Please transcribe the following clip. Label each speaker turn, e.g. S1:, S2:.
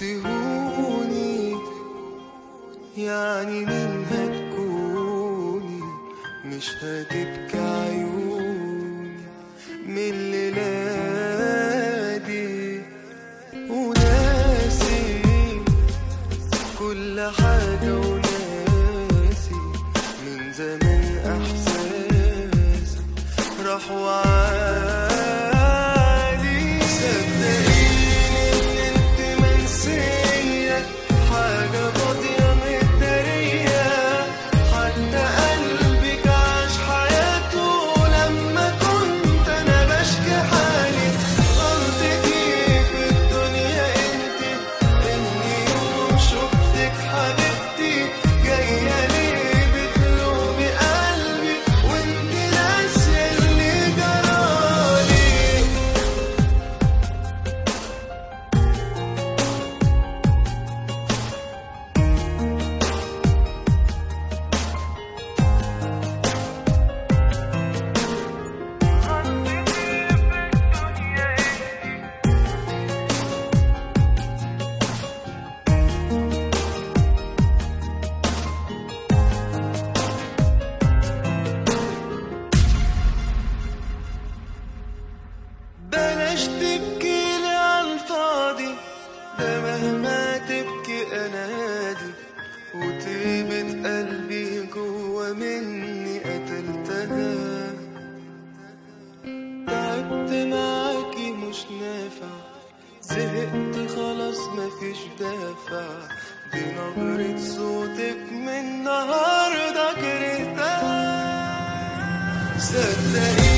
S1: تهوني يعني مين هتكوني مش هتبكي عيوني من الليلة دي وناسي كل حاجة وناسي من زمان احساسي راح وعادي صدقيني ان انت منسية حاجة فاضية متدارية حتى قلبك عاش حياته لما كنت انا بشكي حالي غلطتي في الدنيا انت اني يوم شفتك حبيبتي جاية ليه بتلومي قلبي وانت ناسية اللي جرالي بلاش تبكي لي عالفاضي ده مهما تبكي انادي وطيبة قلبي جوا مني قتلتها تعبت معاكي مش نافع زهقت خلاص مفيش دافع دي نبرة صوتك من النهاردة كرهتها صدقيني